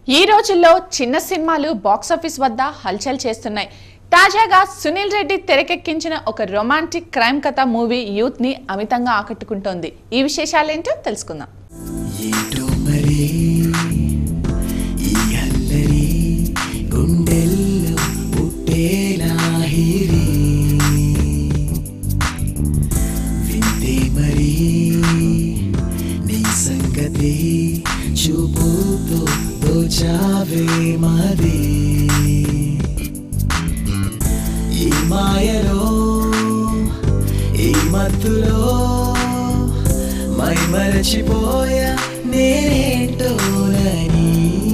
ఈ రోజుల్లో చిన్న సినిమాలు బాక్సాఫీస్ వద్ద హల్చల్ చేస్తున్నాయి తాజాగా సునీల్ రెడ్డి తెరకెక్కించిన ఒక రొమాంటిక్ క్రైమ్ కథ మూవీ యూత్ ని అమితంగా ఆకట్టుకుంటోంది ఈ విశేషాలేంటో తెలుసుకుందాం ఏంటో మరి ఈ అల్లరి గుండెల్లో పుట్టేలా హిరి వింటే మరి నీ సంగతి చూపుతో దోచావే మాది ఈ మాయలో ఈ మత్తులో మై మరచిపోయా నేనేంటోనని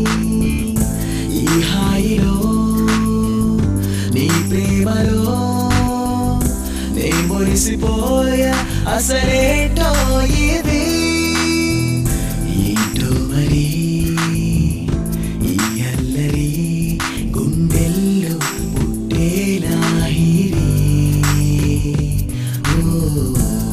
ఈ హాయిలో నీ ప్రేమలో నే మురిసిపోయా అసలేంటో ఇది ఏంటో మరి ఈ అల్లరి గుండెల్లో పుట్టేలా హిరి ఓ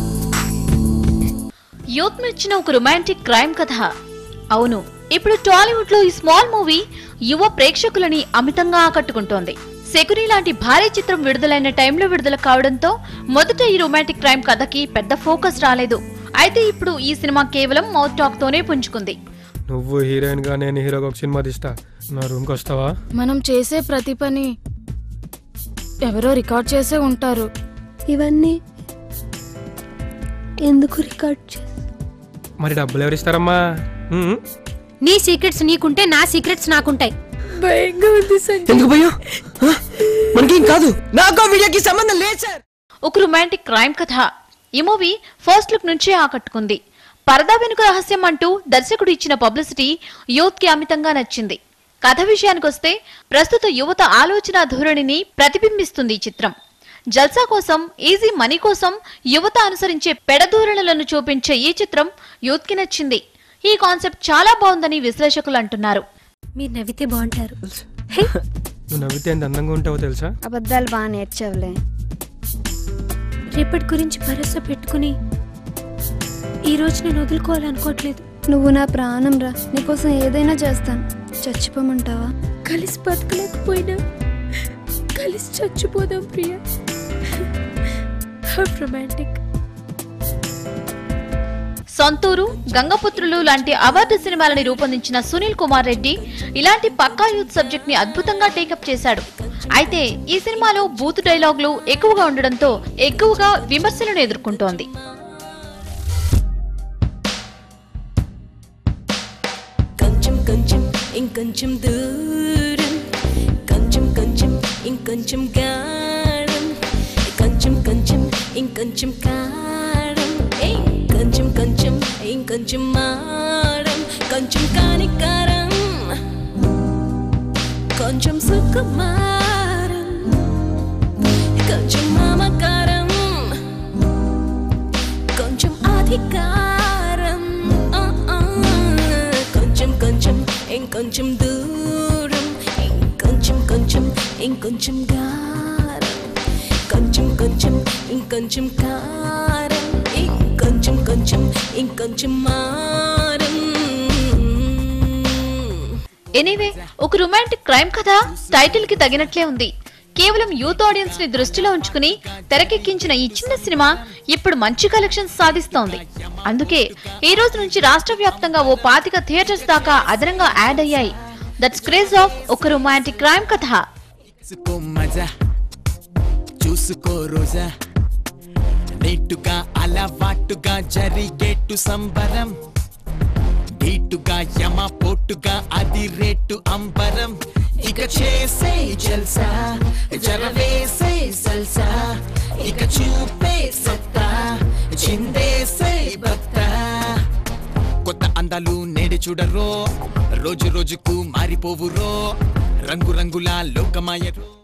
యూత్ మెచ్చిన ఒక రొమాంటిక్ క్రైమ్ కథ అవును ఇప్పుడు టాలీవుడ్ లో ఈ స్మాల్ మూవీ యువ ప్రేక్షకులని అమితంగా ఆకట్టుకుంటోంది సెకురీ లాంటి భారీ చిత్రం విడుదలైన టైంలో విడుదల కావడంతో మొదట ఈ రొమాంటిక్ క్రైమ్ కథకి పెద్ద ఫోకస్ రాలేదు అయితే ఇప్పుడు ఈ సినిమా కేవలం మౌత్ టాక్ తోనే పుంజుకుంది నువ్వు హీరోయిన్ గా నేను హీరోగా ఒక సినిమా తీస్తా నా రూమ్కి వస్తావా మనం చేసే ప్రతి పని ఎవరో రికార్డ్ చేసే ఉంటారు ఇవన్నీ ఎందుకు రికార్డ్ చే మరి డబ్బులు ఎవరు ఇస్తారమ్మా ఉమ్. నీ సీక్రెట్స్ నీకుంటే నా సీక్రెట్స్ నాకుంటాయి భయంగా ఉంది సంజయ్ ఎందుకు భయం హ? మనకేం కాదు నాకు వీడియోకి సంబంధం లేదు సార్ ఒక రొమాంటిక్ క్రైమ్ కథ ఈ మూవీ ఫస్ట్ లుక్ నుంచే ఆకట్టుకుంది పరదా వెనుక రహస్యం అంటూ దర్శకుడు ఇచ్చిన పబ్లిసిటీ యూత్ కి అమితంగా నచ్చింది కథ విషయానికొస్తే ప్రస్తుత యువత ఆలోచన ధోరణిని ప్రతిబింబిస్తుంది ఈ చిత్రం జల్సా కోసం ఈజీ మనీ కోసం యువత అనుసరించే పెడధోరణులను చూపించే ఈ చిత్రం యూత్ కి నచ్చింది ఈ కాన్సెప్ట్ చాలా బాగుందని విశ్లేషకులు అంటున్నారు మీరు నవ్వితే బాగుంటారు నువ్వు నవ్వితే ఎంత అందంగా ఉంటావో తెలుసా అబద్ధాలు బాగా నేర్చావులే రేపటి గురించి భరోసా పెట్టుకుని ఈ రోజు నేను వదులుకోవాలనుకోవట్లేదు నువ్వు నా ప్రాణం రా నీకోసం ఏదైనా చేస్తాను చచ్చిపోమంటావా కలిసి బతకలేకపోయినా కలిసి చచ్చిపోదాం ప్రియా రొమాంటిక్ సొంతూరు గంగపుత్రులు లాంటి అవార్డు సినిమాలని రూపొందించిన సునీల్ కుమార్ రెడ్డి ఇలాంటి పక్కా యూత్ సబ్జెక్ట్ ని అద్భుతంగా టేకప్ చేశాడు అయితే ఈ సినిమాలో బూత్ డైలాగులు ఎక్కువగా ఉండడంతో ఎక్కువగా విమర్శలను ఎదుర్కొంటోంది కొంచెం కొంచెం ఇంకొంచెం దూరం కొంచెం కొంచెం ఇంకొంచెం గాఢం కొంచెం కొంచెం ఇంకొంచెం కారం ఏయ్, కొంచెం కొంచెం ఇంకొంచెం మారం కొంచెం కాని కారం కొంచెం సుకుమారం కొంచెం మామకారం కొంచెం అధికారం ఆ, ఆ. కొంచెం కొంచెం ఇంకొంచెం దూరం ఇంకొంచెం కొంచెం ఇంకొంచెం గారం కొంచెం కొంచెం ఇంకొంచెం కారం ఇంకొంచెం కొంచెం ఇంకొంచెం మారం ఎనీవే ఒక రొమాంటిక్ క్రైమ్ కథ టైటిల్ కి తగినట్లే ఉంది కేవలం యూత్ ఆడియన్స్ ని దృష్టిలో ఉంచుకుని తెరకెక్కించిన ఈ చిన్న సినిమా ఇప్పుడు మంచి కలెక్షన్స్ సాధిస్తోంది అందుకే ఈ రోజు నుంచి రాష్ట్ర వ్యాప్తంగా ఓ పాతిక థియేటర్స్ దాకా అదనంగా యాడ్ అయ్యాయి దట్స్ క్రేజ్ ఆఫ్ ఒక రొమాంటిక్ క్రైమ్ కథ చూసుకో మజా చూసుకో రోజా నీటుగా అలవాటుగా జరిగేట్టు సంబరం బీటుగా యమ పోటుగా అది రేటు అంబరం ఇక చేసే జల్సా జరవేసే సల్సా ఇక చూపే సత్తా చిందేసే బత్తా కొత్త అందాలు నేడి చూడరో రోజు రోజుకు మారిపోవురో రంగు రంగుల లోకమాయరో